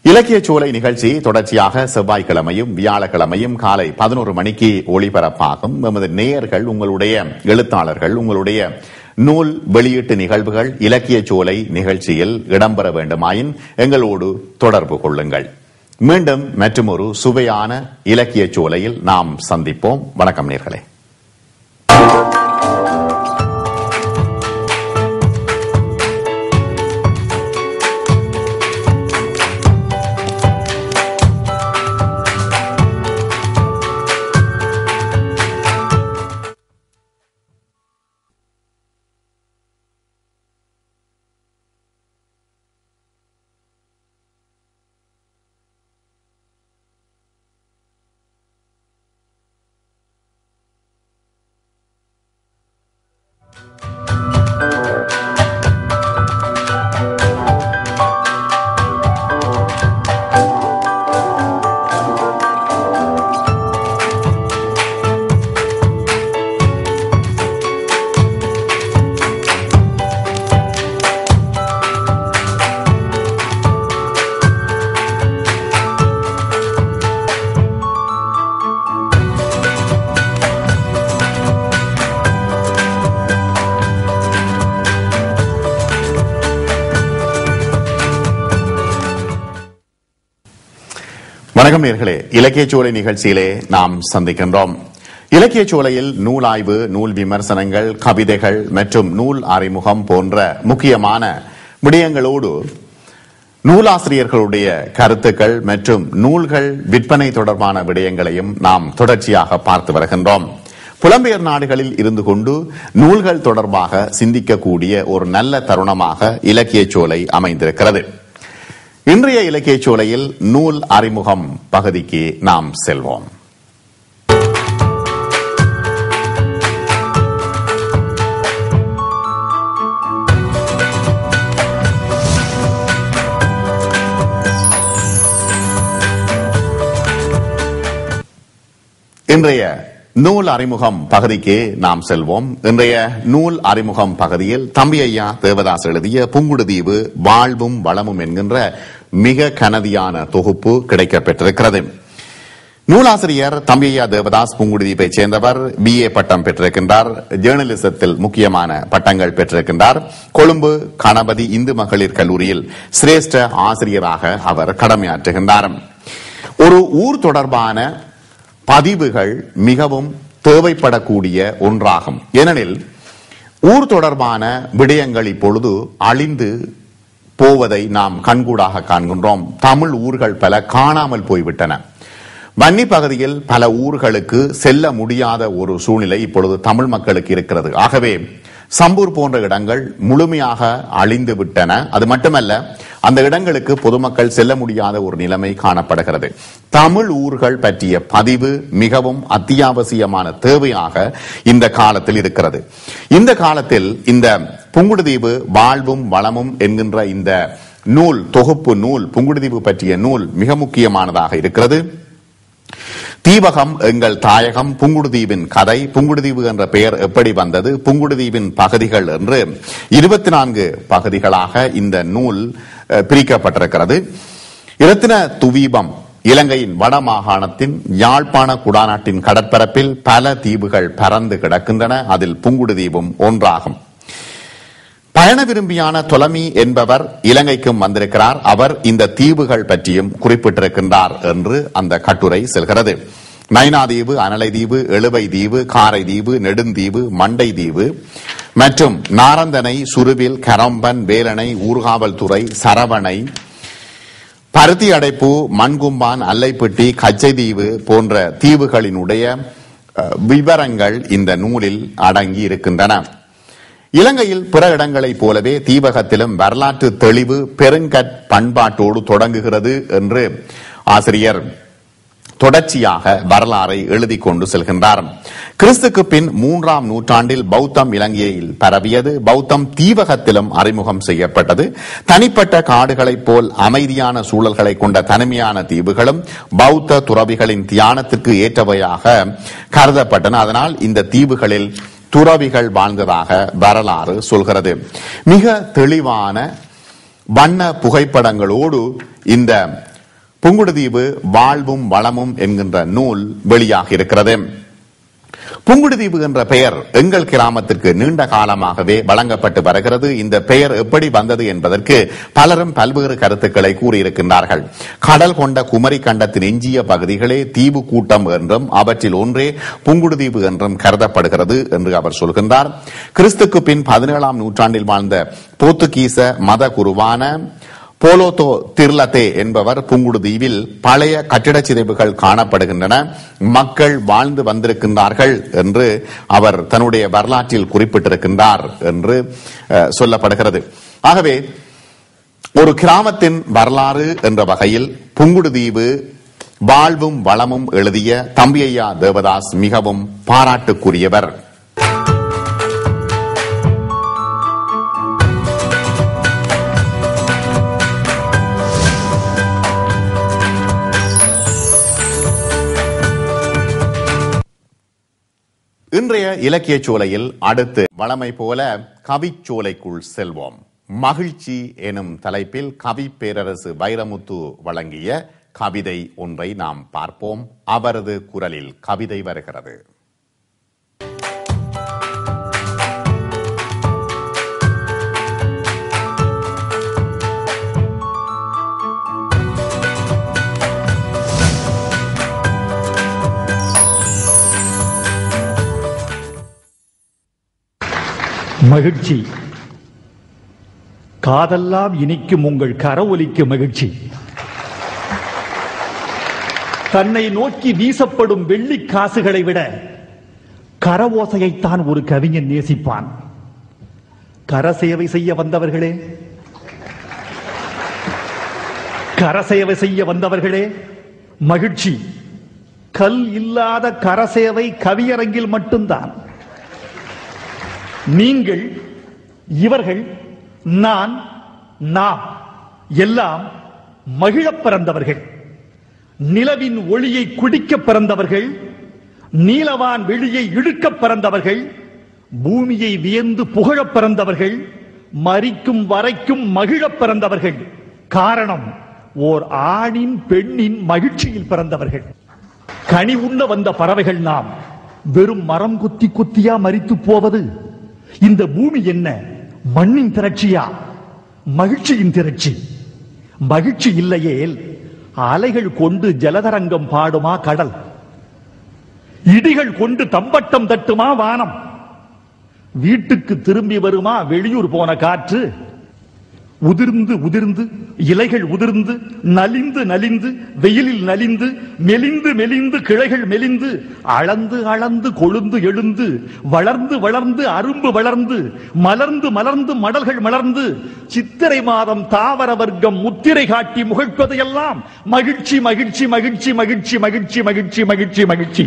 இலக்கிய சோலை நிகழ்ச்சி தொடர்ச்சியாக செவ்வாய்க்கிழமையும் வியாழக்கிழமையும் காலை பதினோரு மணிக்கு ஒளிபரப்பாகும் எமது நேயர்கள் உங்களுடைய எழுத்தாளர்கள் உங்களுடைய நூல் வெளியீட்டு நிகழ்வுகள் இலக்கிய சோலை நிகழ்ச்சியில் இடம்பெற வேண்டுமாயின் எங்களோடு தொடர்பு கொள்ளுங்கள் மீண்டும் மற்றுமொரு சுவையான இலக்கிய சோலையில் நாம் சந்திப்போம் வணக்கம் நேர்களே வணக்கம் நேர்களே இலக்கிய சோலை நிகழ்ச்சியிலே நாம் சந்திக்கின்றோம் இலக்கிய சோலையில் நூலாய்வு நூல் விமர்சனங்கள் கவிதைகள் மற்றும் நூல் அறிமுகம் போன்ற முக்கியமான விடயங்களோடு நூலாசிரியர்களுடைய கருத்துக்கள் மற்றும் நூல்கள் விற்பனை தொடர்பான விடயங்களையும் நாம் தொடர்ச்சியாக பார்த்து வருகின்றோம் புலம்பெயர் நாடுகளில் இருந்து கொண்டு நூல்கள் தொடர்பாக சிந்திக்கக்கூடிய ஒரு நல்ல தருணமாக இலக்கிய சோலை அமைந்திருக்கிறது இன்றைய இலக்கிய சோலையில் நூல் அறிமுகம் பகுதிக்கு நாம் செல்வோம் இன்றைய நூல் அறிமுகம் பகுதிக்கு நாம் செல்வோம் இன்றைய நூல் அறிமுகம் பகுதியில் தம்பி ஐயா தேவதாஸ் எழுதிய புங்குடுதீவு வாழ்வும் வளமும் என்கின்ற மிக கனதியான தொகுப்பு கிடைக்கப்பெற்றிருக்கிறது நூலாசிரியர் தம்பியா தேவதாஸ் புங்குடுதீப்பைச் சேர்ந்தவர் பிஏ பட்டம் பெற்றிருக்கின்றார் ஜேர்னலிசத்தில் முக்கியமான பட்டங்கள் பெற்றிருக்கின்றார் கொழும்பு கணபதி இந்து மகளிர் கல்லூரியில் சிரேஷ்ட ஆசிரியராக அவர் கடமையாற்றுகின்றார் ஒரு ஊர் தொடர்பான பதிவுகள் மிகவும் தேவைப்படக்கூடிய ஒன்றாகும் ஏனெனில் ஊர் தொடர்பான விடயங்கள் இப்பொழுது அழிந்து போவதை நாம் கண்கூடாக காண்கின்றோம் தமிழ் ஊர்கள் பல காணாமல் போய்விட்டன வன்னி பகுதியில் பல ஊர்களுக்கு செல்ல முடியாத ஒரு சூழ்நிலை இப்பொழுது தமிழ் மக்களுக்கு இருக்கிறது ஆகவே சம்பூர் போன்ற இடங்கள் முழுமையாக அழிந்து விட்டன அது மட்டுமல்ல அந்த இடங்களுக்கு பொதுமக்கள் செல்ல முடியாத ஒரு நிலைமை காணப்படுகிறது தமிழ் ஊர்கள் பற்றிய பதிவு மிகவும் அத்தியாவசியமான தேவையாக இந்த காலத்தில் இருக்கிறது இந்த காலத்தில் இந்த புங்குடுதீவு வாழ்வும் வளமும் என்கின்ற இந்த நூல் தொகுப்பு நூல் புங்குடுதீவு பற்றிய நூல் மிக முக்கியமானதாக இருக்கிறது தீபகம் எங்கள் தாயகம் புங்குடுதீவின் கதை புங்குடுதீவு என்ற பெயர் எப்படி வந்தது புங்குடுதீவின் பகுதிகள் என்று இருபத்தி நான்கு பகுதிகளாக இந்த நூல் அஹ், பிரிக்கப்பட்டிருக்கிறது இரத்தின துவீபம் இலங்கையின் வட மாகாணத்தின் யாழ்ப்பாண குடாநாட்டின் கடற்பரப்பில் பல தீவுகள் பறந்து கிடக்கின்றன அதில் புங்குடுதீவும் ஒன்றாகும் பயண விரும்பியான தொலமி என்பவர் இலங்கைக்கும் வந்திருக்கிறார் அவர் இந்த தீவுகள் பற்றியும் குறிப்பிட்டிருக்கின்றார் என்று அந்த கட்டுரை செல்கிறது நைனாதீவு அனலைதீவு எழுவை தீவு காரை தீவு நெடுந்தீவு மண்டை தீவு மற்றும் நாரந்தனை சுருவில் கரம்பன் வேலனை ஊர்காவல்துறை சரவணை பருத்தி அடைப்பு மண்கும்பான் அல்லைப்பட்டி கச்சைதீவு போன்ற தீவுகளினுடைய அஹ், விவரங்கள் இந்த நூலில் அடங்கி இருக்கின்றன இலங்கையில் பிற இடங்களைப் போலவே தீபகத்திலும் வரலாற்று தெளிவு பெருங்கற் பண்பாட்டோடு தொடங்குகிறது என்று ஆசிரியர் தொடர்ச்சியாக வரலாறை எழுதி கொண்டு செல்கின்றார் கிறிஸ்துக்கு பின் மூன்றாம் நூற்றாண்டில் பௌத்தம் இலங்கையில் பரவியது பௌத்தம் தீவகத்திலும் அறிமுகம் செய்யப்பட்டது தனிப்பட்ட காடுகளைப் போல் அமைதியான சூழல்களை கொண்ட தனிமையான தீவுகளும் பௌத்த துறவிகளின் தியானத்திற்கு ஏற்றவையாக கருதப்பட்டன அதனால் இந்த தீவுகளில் துறவிகள் வாழ்ந்ததாக வரலாறு சொல்கிறது மிக தெளிவான வண்ண புகைப்படங்களோடு இந்த புங்குடுதீவு வாழ்வும் வளமும் என்கின்ற நூல் வெளியாகி இருக்கிறது புங்குடுதீவு என்ற பெயர் எங்கள் கிராமத்திற்கு நீண்ட காலமாகவே வழங்கப்பட்டு வருகிறது இந்த பெயர் எப்படி வந்தது என்பதற்கு பலரும் பல்வேறு கருத்துக்களை கூறியிருக்கின்றார்கள் கடல் கொண்ட குமரி கண்டத்தின் எஞ்சிய பகுதிகளே தீவு கூட்டம் என்றும் அவற்றில் ஒன்றே புங்குடுதீவு என்றும் கருதப்படுகிறது என்று அவர் சொல்கின்றார் கிறிஸ்துக்கு பின் பதினேழாம் நூற்றாண்டில் வாழ்ந்த போர்த்துகீச மத குருவான போலோதோ திர்லதே என்பவர் புங்குடுதீவில் பழைய கட்டிடச் சிதைவுகள் காணப்படுகின்றன மக்கள் வாழ்ந்து வந்திருக்கின்றார்கள் என்று அவர் தன்னுடைய வரலாற்றில் குறிப்பிட்டிருக்கின்றார் என்று அஹ், சொல்லப்படுகிறது ஆகவே ஒரு கிராமத்தின் வரலாறு என்ற வகையில் புங்குடுதீவு வாழ்வும் வளமும் எழுதிய தம்பியையா தேவதாஸ் மிகவும் பாராட்டுக்குரியவர் இன்றைய இலக்கிய சோலையில் அடுத்து வளமை போல கவிச்சோலைக்குள் செல்வோம் மகிழ்ச்சி எனும் தலைப்பில் கவி பேரரசு வைரமுத்து வழங்கிய கவிதை ஒன்றை நாம் பார்ப்போம் அவரது குரலில் கவிதை வருகிறது மகிழ்ச்சி காதெல்லாம் இனிக்கும் உங்கள் கரவொலிக்கு மகிழ்ச்சி தன்னை நோக்கி வீசப்படும் வெள்ளி காசுகளை விட கரவோசையைத்தான் ஒரு கவிஞன் நேசிப்பான் கரசேவை செய்ய வந்தவர்களே கரசேவை செய்ய வந்தவர்களே மகிழ்ச்சி கல் இல்லாத கரசேவை கவியரங்கில் மட்டும்தான் நீங்கள் இவர்கள் நான் நாம் எல்லாம் மகிழப் பிறந்தவர்கள் நிலவின் ஒளியை குடிக்க பிறந்தவர்கள் நீலவான் வெளியை இழுக்க பிறந்தவர்கள் பூமியை வியந்து புகழப் பிறந்தவர்கள் மரிக்கும் வரைக்கும் மகிழப் பிறந்தவர்கள் காரணம் ஓர் ஆணின் பெண்ணின் மகிழ்ச்சியில் பிறந்தவர்கள் கனி உண்ண வந்த பறவைகள் நாம் வெறும் மரம் குத்தி குத்தியா மரித்து போவது இந்த பூமி என்ன மண்ணின் திரட்சியா மகிழ்ச்சியின் திரட்சி மகிழ்ச்சி இல்லையேல் அலைகள் கொண்டு ஜலதரங்கம் பாடுமா கடல் இடிகள் கொண்டு தம்பட்டம் தட்டுமா வானம் வீட்டுக்கு திரும்பி வருமா வெளியூர் போன காற்று உதிர்ந்து உதிர்ந்து இலைகள் உதிர்ந்து நலிந்து நலிந்து வெயிலில் நலிந்து மெலிந்து மெலிந்து கிளைகள் மெலிந்து அளந்து அளந்து கொழுந்து எழுந்து வளர்ந்து வளர்ந்து அரும்பு வளர்ந்து மலர்ந்து மலர்ந்து மடல்கள் மலர்ந்து சித்திரை மாதம் தாவர வர்க்கம் முத்திரை காட்டி முகழ்ப்பதையெல்லாம் மகிழ்ச்சி மகிழ்ச்சி மகிழ்ச்சி மகிழ்ச்சி மகிழ்ச்சி மகிழ்ச்சி மகிழ்ச்சி மகிழ்ச்சி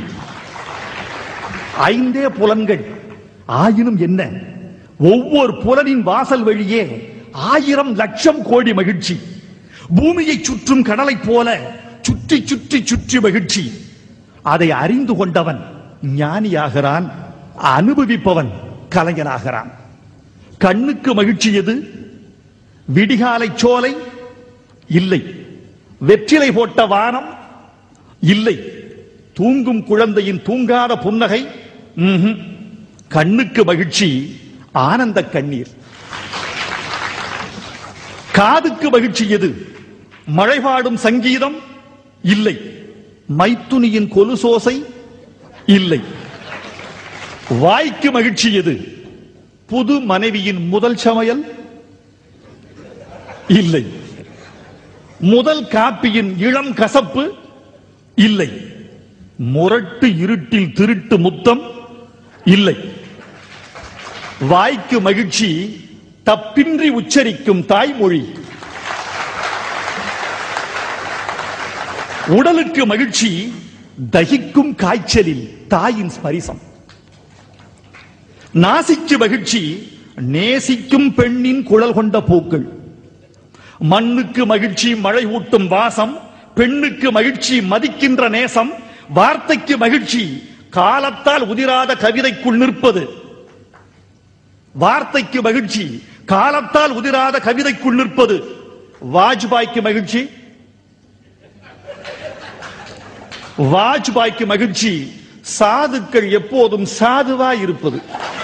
ஐந்தே புலன்கள் ஆயினும் என்ன ஒவ்வொரு புலனின் வாசல் வழியே ஆயிரம் லட்சம் கோடி மகிழ்ச்சி பூமியை சுற்றும் கடலைப் போல சுற்றி சுற்றி சுற்றி மகிழ்ச்சி அதை அறிந்து கொண்டவன் ஞானியாகிறான் அனுபவிப்பவன் கலைஞனாகிறான் கண்ணுக்கு மகிழ்ச்சி எது விடிகாலை சோலை இல்லை வெற்றிலை போட்ட வானம் இல்லை தூங்கும் குழந்தையின் தூங்காத புன்னகை ம்ஹும். கண்ணுக்கு மகிழ்ச்சி ஆனந்த கண்ணீர் காதுக்கு மகிழ்ச்சி எது மழை பாடும் சங்கீதம் இல்லை மைத்துனியின் கொலுசோசை இல்லை வாய்க்கு மகிழ்ச்சி எது புது மனைவியின் முதல் சமையல் இல்லை முதல் காப்பியின் இளம் கசப்பு இல்லை முரட்டு இருட்டில் திருட்டு முத்தம் இல்லை வாய்க்கு மகிழ்ச்சி தப்பின்றி உச்சரிக்கும் தாய்மொழி உடலுக்கு மகிழ்ச்சி தகிக்கும் காய்ச்சலில் தாயின் ஸ்பரிசம் நாசிக்கு மகிழ்ச்சி நேசிக்கும் பெண்ணின் குழல் கொண்ட பூக்கள் மண்ணுக்கு மகிழ்ச்சி மழை ஊட்டும் வாசம் பெண்ணுக்கு மகிழ்ச்சி மதிக்கின்ற நேசம் வார்த்தைக்கு மகிழ்ச்சி காலத்தால் உதிராத கவிதைக்குள் நிற்பது வார்த்தைக்கு மகிழ்ச்சி காலத்தால் உதிராத கவிதைக்குள் நிற்பது வாஜ்பாய்க்கு மகிழ்ச்சி வாஜ்பாய்க்கு மகிழ்ச்சி சாதுக்கள் எப்போதும் சாதுவா இருப்பது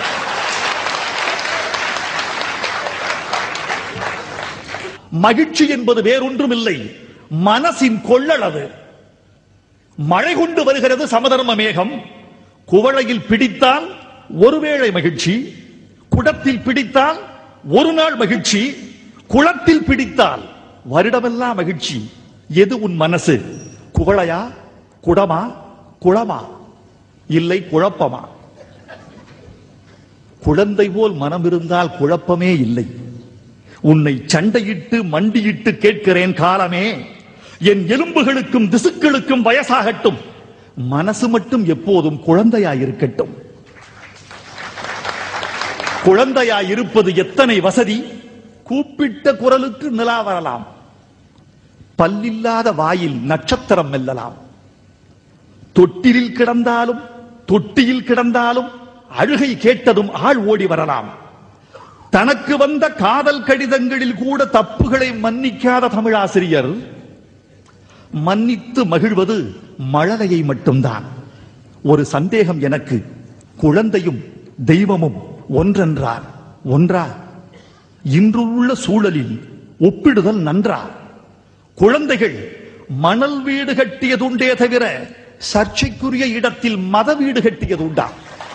மகிழ்ச்சி என்பது வேறொன்றும் இல்லை மனசின் கொள்ளளவு மழை கொண்டு வருகிறது சமதர்ம மேகம் குவளையில் பிடித்தால் ஒருவேளை மகிழ்ச்சி குடத்தில் பிடித்தால் ஒரு நாள் மகிழ்ச்சி குளத்தில் பிடித்தால் வருடமெல்லாம் மகிழ்ச்சி எது உன் மனசு குவளையா குடமா குளமா இல்லை குழப்பமா குழந்தை போல் மனம் இருந்தால் குழப்பமே இல்லை உன்னை சண்டையிட்டு மண்டியிட்டு கேட்கிறேன் காலமே என் எலும்புகளுக்கும் திசுக்களுக்கும் வயசாகட்டும் மனசு மட்டும் எப்போதும் குழந்தையாயிருக்கட்டும் குழந்தையாய் இருப்பது எத்தனை வசதி கூப்பிட்ட குரலுக்கு நிலா வரலாம் பல்லில்லாத வாயில் நட்சத்திரம் மெல்லலாம் தொட்டிலில் கிடந்தாலும் தொட்டியில் கிடந்தாலும் அழுகை கேட்டதும் ஆள் ஓடி வரலாம் தனக்கு வந்த காதல் கடிதங்களில் கூட தப்புகளை மன்னிக்காத தமிழாசிரியர் மன்னித்து மகிழ்வது மழலையை மட்டும்தான் ஒரு சந்தேகம் எனக்கு குழந்தையும் தெய்வமும் ஒன்றென்றார் ஒன்றா இன்றுள்ள சூழலில் ஒப்பிடுதல் நன்றா குழந்தைகள் மணல் வீடு கட்டியதுண்டே தவிர சர்ச்சைக்குரிய இடத்தில் மத வீடு கட்டியதுண்டா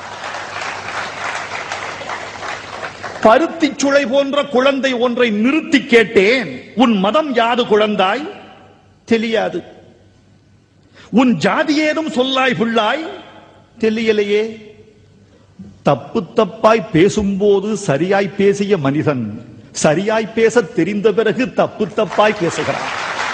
பருத்தி சுளை போன்ற குழந்தை ஒன்றை நிறுத்தி கேட்டேன் உன் மதம் யாது குழந்தாய் தெரியாது உன் ஜாதி ஏதும் சொல்லாய் புள்ளாய் தெரியலையே தப்பு தப்பாய் பேசும்போது சரியாய் பேசிய மனிதன் சரியாய் பேச தெரிந்த பிறகு தப்பு தப்பாய் பேசுகிறான்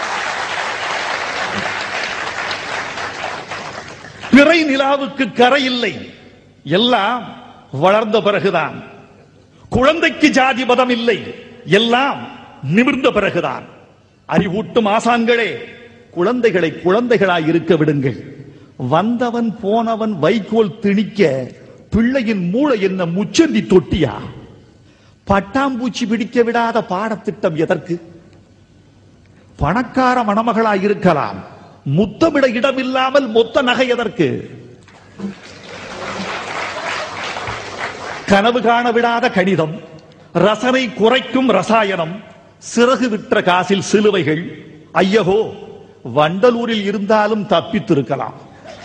பிறை நிலாவுக்கு கரை இல்லை எல்லாம் வளர்ந்த பிறகுதான் குழந்தைக்கு ஜாதி மதம் இல்லை எல்லாம் நிமிர்ந்த பிறகுதான் அறிவூட்டும் ஆசான்களே குழந்தைகளை குழந்தைகளாய் இருக்க விடுங்கள் வந்தவன் போனவன் வைக்கோல் திணிக்க பிள்ளையின் மூளை என்ன முச்சந்தி தொட்டியா பட்டாம்பூச்சி பிடிக்க விடாத பாடத்திட்டம் எதற்கு பணக்கார மணமகளாய் இருக்கலாம் முத்தமிட இடமில்லாமல் மொத்த நகை எதற்கு கனவு காண விடாத கணிதம் ரசனை குறைக்கும் ரசாயனம் சிறகு விற்ற காசில் சிலுவைகள் ஐயகோ வண்டலூரில் இருந்தாலும் தப்பித்திருக்கலாம்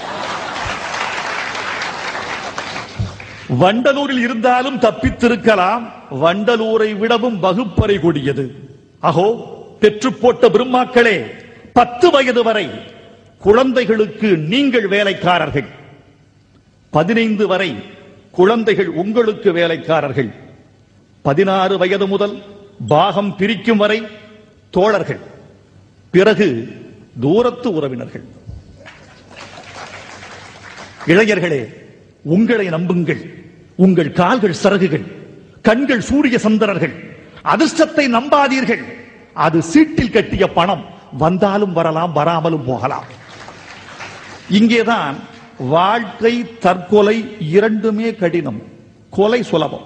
வண்டலூரில் இருந்தாலும் தப்பித்திருக்கலாம் வண்டலூரை விடவும் வகுப்பறை கூடியது அகோ பெற்று போட்ட பிரம்மாக்களே பத்து வயது வரை குழந்தைகளுக்கு நீங்கள் வேலைக்காரர்கள் பதினைந்து வரை குழந்தைகள் உங்களுக்கு வேலைக்காரர்கள் பதினாறு வயது முதல் பாகம் பிரிக்கும் வரை தோழர்கள் பிறகு தூரத்து உறவினர்கள் இளைஞர்களே உங்களை நம்புங்கள் உங்கள் கால்கள் சரகுகள் கண்கள் சூரிய சந்திரர்கள் அதிர்ஷ்டத்தை நம்பாதீர்கள் அது சீட்டில் கட்டிய பணம் வந்தாலும் வரலாம் வராமலும் போகலாம் இங்கேதான் வாழ்க்கை தற்கொலை இரண்டுமே கடினம் கொலை சுலபம்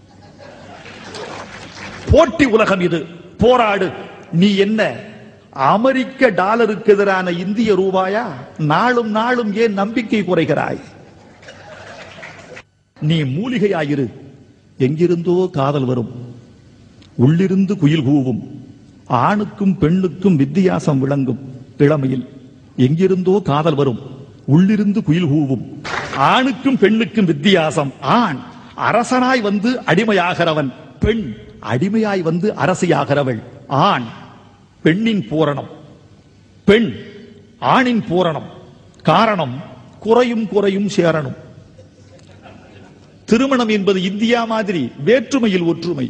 போட்டி உலகம் இது போராடு நீ என்ன அமெரிக்க டாலருக்கு எதிரான இந்திய ரூபாயா நாளும் நாளும் ஏன் நம்பிக்கை குறைகிறாய் நீ மூலிகையாயிரு எங்கிருந்தோ காதல் வரும் உள்ளிருந்து குயில் கூவும் ஆணுக்கும் பெண்ணுக்கும் வித்தியாசம் விளங்கும் இளமையில் எங்கிருந்தோ காதல் வரும் உள்ளிருந்து குயில் கூவும் ஆணுக்கும் பெண்ணுக்கும் வித்தியாசம் ஆண் அரசனாய் வந்து அடிமையாகிறவன் பெண் அடிமையாய் வந்து அரசியாகிறவள் ஆண் பெண்ணின் பூரணம் பெண் ஆணின் பூரணம் காரணம் குறையும் குறையும் சேரணும் திருமணம் என்பது இந்தியா மாதிரி வேற்றுமையில் ஒற்றுமை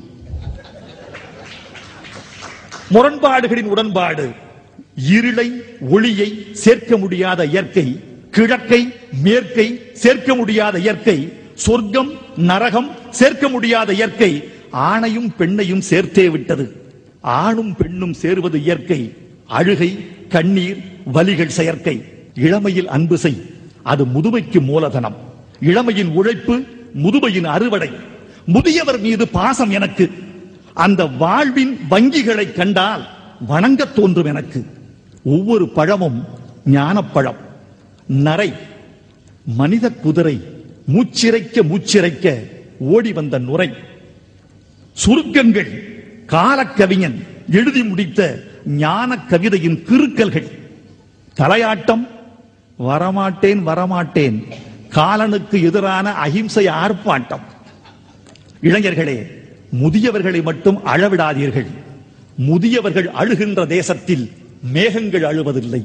முரண்பாடுகளின் உடன்பாடு இருளை ஒளியை சேர்க்க முடியாத இயற்கை கிழக்கை மேற்கை சேர்க்க முடியாத இயற்கை சொர்க்கம் நரகம் சேர்க்க முடியாத இயற்கை ஆணையும் பெண்ணையும் சேர்த்தே விட்டது ஆணும் பெண்ணும் சேர்வது இயற்கை அழுகை கண்ணீர் வலிகள் செயற்கை இளமையில் அன்பு செய் அது முதுமைக்கு மூலதனம் இளமையின் உழைப்பு முதுமையின் அறுவடை முதியவர் மீது பாசம் எனக்கு அந்த வாழ்வின் வங்கிகளை கண்டால் வணங்கத் தோன்றும் எனக்கு ஒவ்வொரு பழமும் ஞானப்பழம் நரை மனித குதிரை மூச்சிறைக்க மூச்சிறைக்க ஓடி வந்த நுரை சுருக்கங்கள் காலக்கவிஞன் எழுதி முடித்த ஞான கவிதையின் கிறுக்கல்கள் தலையாட்டம் வரமாட்டேன் வரமாட்டேன் காலனுக்கு எதிரான அகிம்சை ஆர்ப்பாட்டம் இளைஞர்களே முதியவர்களை மட்டும் அழவிடாதீர்கள் முதியவர்கள் அழுகின்ற தேசத்தில் மேகங்கள் அழுவதில்லை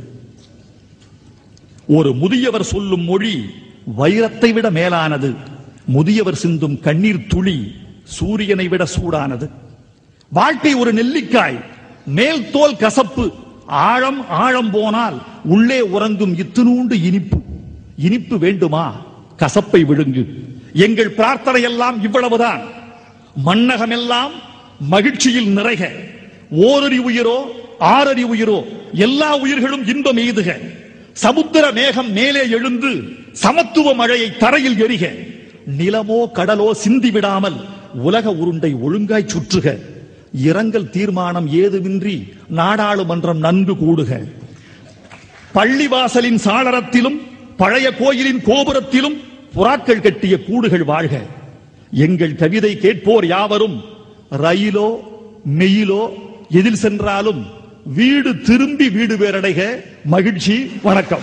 ஒரு முதியவர் சொல்லும் மொழி வைரத்தை விட மேலானது முதியவர் சிந்தும் கண்ணீர் துளி சூரியனை விட சூடானது வாழ்க்கை ஒரு நெல்லிக்காய் மேல் தோல் கசப்பு ஆழம் ஆழம் போனால் உள்ளே உறங்கும் இத்தினூண்டு இனிப்பு இனிப்பு வேண்டுமா கசப்பை விழுங்கு எங்கள் பிரார்த்தனை எல்லாம் இவ்வளவுதான் மன்னகமெல்லாம் மகிழ்ச்சியில் நிறைக ஓரறி உயிரோ ஆறறி உயிரோ எல்லா உயிர்களும் இன்பம் எய்துக சமுத்திர மேகம் மேலே எழுந்து சமத்துவ மழையை தரையில் எரிக நிலமோ கடலோ சிந்தி விடாமல் உலக உருண்டை ஒழுங்காய் சுற்றுக இரங்கல் தீர்மானம் ஏதுமின்றி நாடாளுமன்றம் நன்கு கூடுக பள்ளிவாசலின் சாளரத்திலும் பழைய கோயிலின் கோபுரத்திலும் புறாக்கள் கட்டிய கூடுகள் வாழ்க எங்கள் கவிதை கேட்போர் யாவரும் ரயிலோ மெயிலோ எதில் சென்றாலும் வீடு திரும்பி வீடு பேரடைக மகிழ்ச்சி வணக்கம்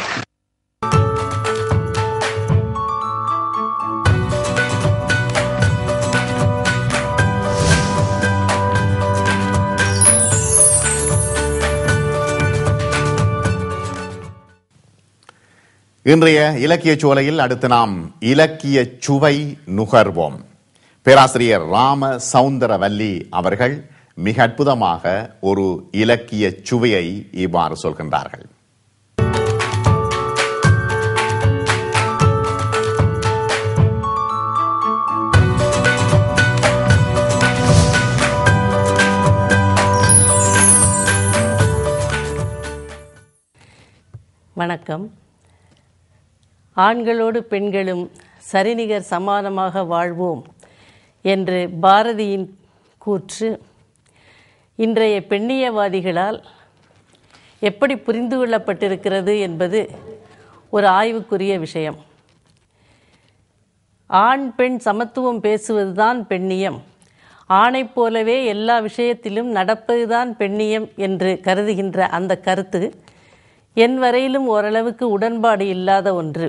இன்றைய இலக்கிய சோலையில் அடுத்து நாம் இலக்கிய சுவை நுகர்வோம் பேராசிரியர் ராம சவுந்தரவல்லி அவர்கள் மிக அற்புதமாக ஒரு இலக்கிய சுவையை இவ்வாறு சொல்கின்றார்கள் வணக்கம் ஆண்களோடு பெண்களும் சரிநிகர் சமானமாக வாழ்வோம் என்று பாரதியின் கூற்று இன்றைய பெண்ணியவாதிகளால் எப்படி புரிந்து கொள்ளப்பட்டிருக்கிறது என்பது ஒரு ஆய்வுக்குரிய விஷயம் ஆண் பெண் சமத்துவம் பேசுவதுதான் பெண்ணியம் ஆணைப் போலவே எல்லா விஷயத்திலும் நடப்பதுதான் பெண்ணியம் என்று கருதுகின்ற அந்த கருத்து என் வரையிலும் ஓரளவுக்கு உடன்பாடு இல்லாத ஒன்று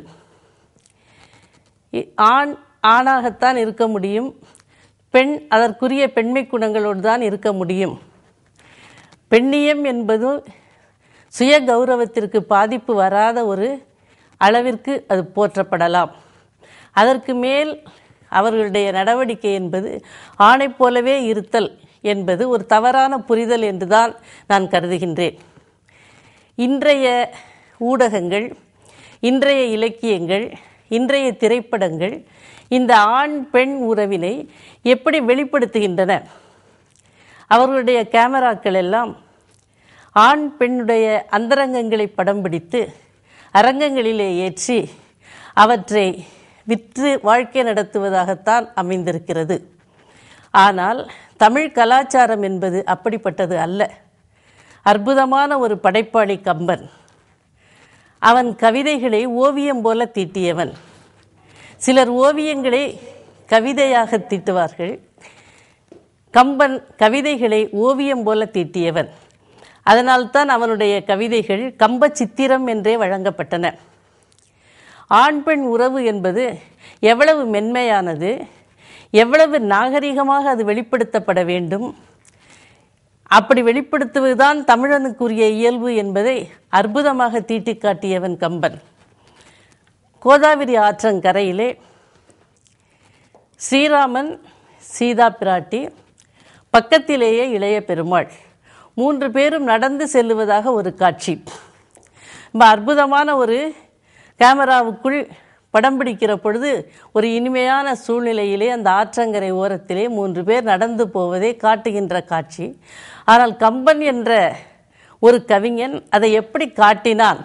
இ- ஆண் ஆணாகத்தான் இருக்க முடியும் பெண் அதற்குரிய பெண்மை குணங்களோடு தான் இருக்க முடியும் பெண்ணியம் என்பது சுய கௌரவத்திற்கு பாதிப்பு வராத ஒரு அளவிற்கு அது போற்றப்படலாம் அதற்கு மேல் அவர்களுடைய நடவடிக்கை என்பது ஆணைப் போலவே இருத்தல் என்பது ஒரு தவறான புரிதல் என்றுதான் நான் கருதுகின்றேன் இன்றைய ஊடகங்கள் இன்றைய இலக்கியங்கள் இன்றைய திரைப்படங்கள் இந்த ஆண் பெண் உறவினை எப்படி வெளிப்படுத்துகின்றன அவர்களுடைய கேமராக்கள் எல்லாம் ஆண் பெண்ணுடைய அந்தரங்கங்களை படம் பிடித்து அரங்கங்களிலே ஏற்றி அவற்றை விற்று வாழ்க்கை நடத்துவதாகத்தான் அமைந்திருக்கிறது ஆனால் தமிழ் கலாச்சாரம் என்பது அப்படிப்பட்டது அல்ல அற்புதமான ஒரு படைப்பாளி கம்பன் அவன் கவிதைகளை ஓவியம் போல தீட்டியவன் சிலர் ஓவியங்களை கவிதையாக தீட்டுவார்கள் கம்பன் கவிதைகளை ஓவியம் போல தீட்டியவன் அதனால்தான் அவனுடைய கவிதைகள் கம்ப சித்திரம் என்றே வழங்கப்பட்டன ஆண் பெண் உறவு என்பது எவ்வளவு மென்மையானது எவ்வளவு நாகரிகமாக அது வெளிப்படுத்தப்பட வேண்டும் அப்படி வெளிப்படுத்துவதுதான் தமிழனுக்குரிய இயல்பு என்பதை அற்புதமாக தீட்டிக் காட்டியவன் கம்பன் கோதாவரி ஆற்றங்கரையிலே ஸ்ரீராமன் சீதா பிராட்டி பக்கத்திலேயே இளைய பெருமாள் மூன்று பேரும் நடந்து செல்லுவதாக ஒரு காட்சி ரொம்ப அற்புதமான ஒரு கேமராவுக்குள் படம் பிடிக்கிற பொழுது ஒரு இனிமையான சூழ்நிலையிலே அந்த ஆற்றங்கரை ஓரத்திலே மூன்று பேர் நடந்து போவதை காட்டுகின்ற காட்சி ஆனால் கம்பன் என்ற ஒரு கவிஞன் அதை எப்படி காட்டினான்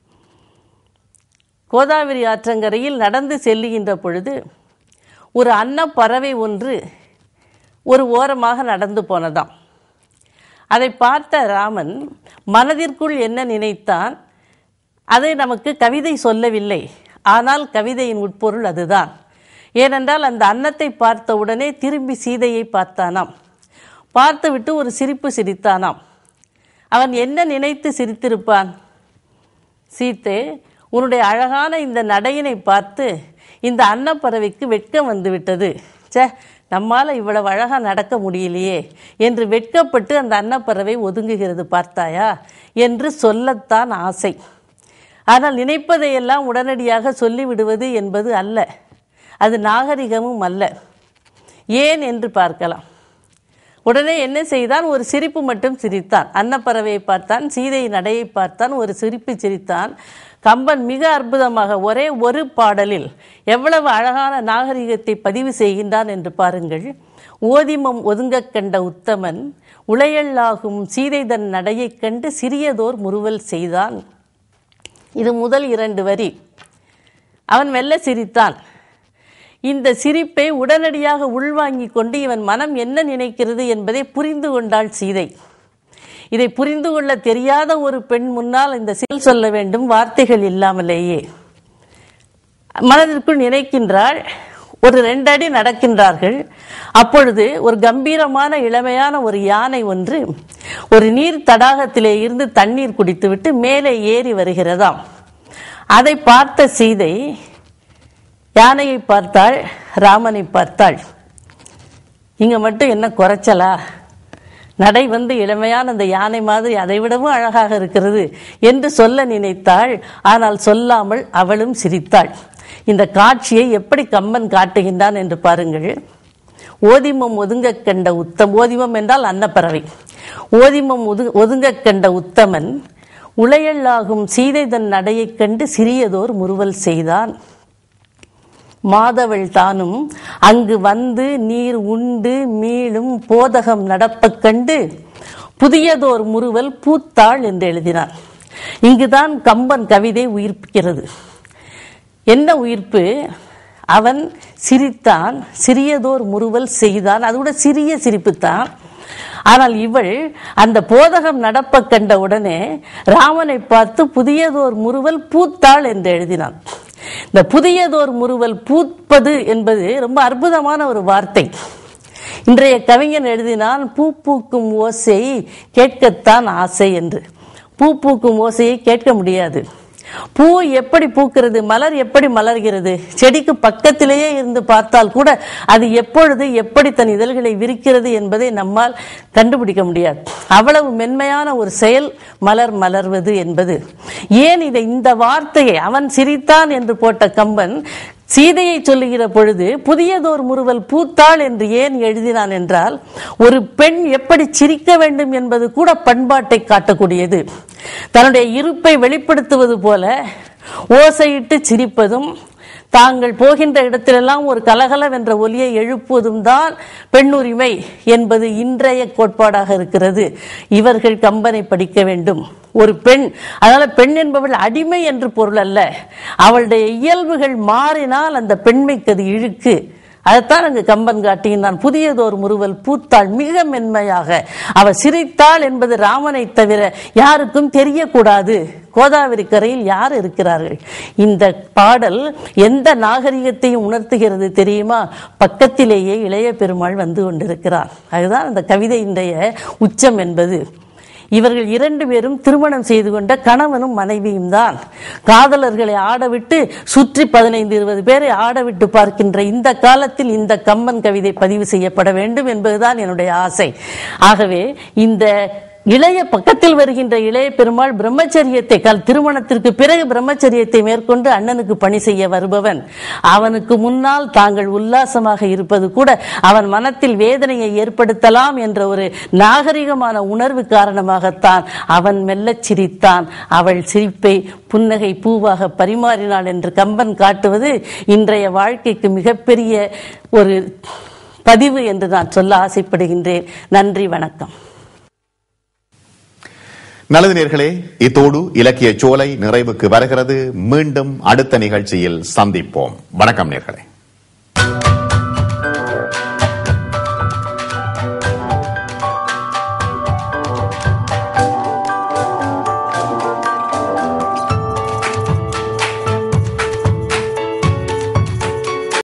கோதாவரி ஆற்றங்கரையில் நடந்து செல்லுகின்ற பொழுது ஒரு அன்னப்பறவை ஒன்று ஒரு ஓரமாக நடந்து போனதாம் அதை பார்த்த ராமன் மனதிற்குள் என்ன நினைத்தான் அதை நமக்கு கவிதை சொல்லவில்லை ஆனால் கவிதையின் உட்பொருள் அதுதான் ஏனென்றால் அந்த அன்னத்தை பார்த்த உடனே திரும்பி சீதையை பார்த்தானாம் பார்த்துவிட்டு ஒரு சிரிப்பு சிரித்தானாம் அவன் என்ன நினைத்து சிரித்திருப்பான் சீத்தே உன்னுடைய அழகான இந்த நடையினை பார்த்து இந்த அன்னப்பறவைக்கு வெட்கம் வந்து விட்டது ச்சே நம்மால் இவ்வளவு அழகாக நடக்க முடியலையே என்று வெட்கப்பட்டு அந்த அன்னப்பறவை ஒதுங்குகிறது பார்த்தாயா என்று சொல்லத்தான் ஆசை ஆனால் நினைப்பதையெல்லாம் உடனடியாக சொல்லிவிடுவது என்பது அல்ல அது நாகரிகமும் அல்ல ஏன் என்று பார்க்கலாம் உடனே என்ன செய்தான் ஒரு சிரிப்பு மட்டும் சிரித்தான் அன்னப்பறவையை பார்த்தான் சீதை நடையை பார்த்தான் ஒரு சிரிப்பு சிரித்தான் கம்பன் மிக அற்புதமாக ஒரே ஒரு பாடலில் எவ்வளவு அழகான நாகரிகத்தை பதிவு செய்கின்றான் என்று பாருங்கள் ஓதிமம் ஒதுங்கக் கண்ட உத்தமன் உளையல்லாகும் சீதை தன் நடையைக் கண்டு சிறியதோர் முறுவல் செய்தான் இது முதல் இரண்டு வரி அவன் மெல்ல சிரித்தான் இந்த சிரிப்பை உடனடியாக உள்வாங்கிக் கொண்டு இவன் மனம் என்ன நினைக்கிறது என்பதை புரிந்து கொண்டாள் சீதை இதை புரிந்து கொள்ள தெரியாத ஒரு பெண் முன்னால் இந்த செயல் சொல்ல வேண்டும் வார்த்தைகள் இல்லாமலேயே மனதிற்குள் நினைக்கின்றாள் ஒரு ரெண்டு அடி நடக்கின்றார்கள் அப்பொழுது ஒரு கம்பீரமான இளமையான ஒரு யானை ஒன்று ஒரு நீர் தடாகத்திலே இருந்து தண்ணீர் குடித்துவிட்டு மேலே ஏறி வருகிறதாம் அதை பார்த்த சீதை யானையை பார்த்தாள் ராமனை பார்த்தாள் இங்க மட்டும் என்ன குறைச்சலா நடை வந்து இளமையான அந்த யானை மாதிரி அதை விடவும் அழகாக இருக்கிறது என்று சொல்ல நினைத்தாள் ஆனால் சொல்லாமல் அவளும் சிரித்தாள் இந்த காட்சியை எப்படி கம்பன் காட்டுகின்றான் என்று பாருங்கள் ஓதிமம் ஒதுங்க கண்ட உத்தம் ஓதிமம் என்றால் அன்னப்பறவை ஓதிமம் ஒது ஒதுங்க கண்ட உத்தமன் உளையல்லாகும் சீதை தன் நடையைக் கண்டு சிறியதோர் முறுவல் செய்தான் மாதவள் தானும் அங்கு வந்து நீர் உண்டு மீளும் போதகம் நடப்பக் கண்டு புதியதோர் முறுவல் பூத்தாள் என்று எழுதினார் இங்குதான் கம்பன் கவிதை உயிர்ப்பிக்கிறது என்ன உயிர்ப்பு அவன் சிரித்தான் சிறியதோர் முறுவல் செய்தான் அது கூட சிறிய சிரிப்புத்தான் ஆனால் இவள் அந்த போதகம் நடப்ப கண்ட உடனே ராமனை பார்த்து புதியதோர் முறுவல் பூத்தாள் என்று எழுதினான் இந்த புதியதோர் முறுவல் பூப்பது என்பது ரொம்ப அற்புதமான ஒரு வார்த்தை இன்றைய கவிஞன் எழுதினான் பூ பூக்கும் ஓசை கேட்கத்தான் ஆசை என்று பூ பூக்கும் ஓசையை கேட்க முடியாது பூ எப்படி பூக்கிறது மலர் எப்படி மலர்கிறது செடிக்கு பக்கத்திலேயே இருந்து பார்த்தால் கூட அது எப்பொழுது எப்படி தன் இதழ்களை விரிக்கிறது என்பதை நம்மால் கண்டுபிடிக்க முடியாது அவ்வளவு மென்மையான ஒரு செயல் மலர் மலர்வது என்பது ஏன் இதை இந்த வார்த்தையை அவன் சிரித்தான் என்று போட்ட கம்பன் சீதையை சொல்லுகிற பொழுது புதியதோர் முறுவல் பூத்தாள் என்று ஏன் எழுதினான் என்றால் ஒரு பெண் எப்படி சிரிக்க வேண்டும் என்பது கூட பண்பாட்டை காட்டக்கூடியது தன்னுடைய இருப்பை வெளிப்படுத்துவது போல ஓசையிட்டு சிரிப்பதும் தாங்கள் போகின்ற இடத்திலெல்லாம் ஒரு கலகலவென்ற ஒலியை எழுப்புவதும் தான் பெண்ணுரிமை என்பது இன்றைய கோட்பாடாக இருக்கிறது இவர்கள் கம்பனை படிக்க வேண்டும் ஒரு பெண் அதனால பெண் என்பவள் அடிமை என்று பொருள் அல்ல அவளுடைய இயல்புகள் மாறினால் அந்த பெண்மைக்கு அது இழுக்கு அதைத்தான் அங்கு கம்பன் காட்டினான் புதியதோர் முறுவல் பூத்தாள் மிக மென்மையாக அவ சிரித்தாள் என்பது ராமனை தவிர யாருக்கும் தெரியக்கூடாது கோதாவரி கரையில் யார் இருக்கிறார்கள் இந்த பாடல் எந்த நாகரிகத்தையும் உணர்த்துகிறது தெரியுமா பக்கத்திலேயே இளைய பெருமாள் வந்து கொண்டிருக்கிறார் அதுதான் அந்த கவிதையினுடைய உச்சம் என்பது இவர்கள் இரண்டு பேரும் திருமணம் செய்து கொண்ட கணவனும் மனைவியும் தான் காதலர்களை ஆடவிட்டு சுற்றி பதினைந்து இருபது பேரை ஆடவிட்டு பார்க்கின்ற இந்த காலத்தில் இந்த கம்மன் கவிதை பதிவு செய்யப்பட வேண்டும் என்பதுதான் என்னுடைய ஆசை ஆகவே இந்த இளைய பக்கத்தில் வருகின்ற இளைய பெருமாள் பிரம்மச்சரியத்தை கல் திருமணத்திற்கு பிறகு பிரம்மச்சரியத்தை மேற்கொண்டு அண்ணனுக்கு பணி செய்ய வருபவன் அவனுக்கு முன்னால் தாங்கள் உல்லாசமாக இருப்பது கூட அவன் மனத்தில் வேதனையை ஏற்படுத்தலாம் என்ற ஒரு நாகரிகமான உணர்வு காரணமாகத்தான் அவன் மெல்லச் சிரித்தான் அவள் சிரிப்பை புன்னகை பூவாக பரிமாறினாள் என்று கம்பன் காட்டுவது இன்றைய வாழ்க்கைக்கு மிகப்பெரிய ஒரு பதிவு என்று நான் சொல்ல ஆசைப்படுகின்றேன் நன்றி வணக்கம் நல்லது நேர்களே இத்தோடு இலக்கிய சோலை நிறைவுக்கு வருகிறது மீண்டும் அடுத்த நிகழ்ச்சியில் சந்திப்போம் வணக்கம் நேர்களே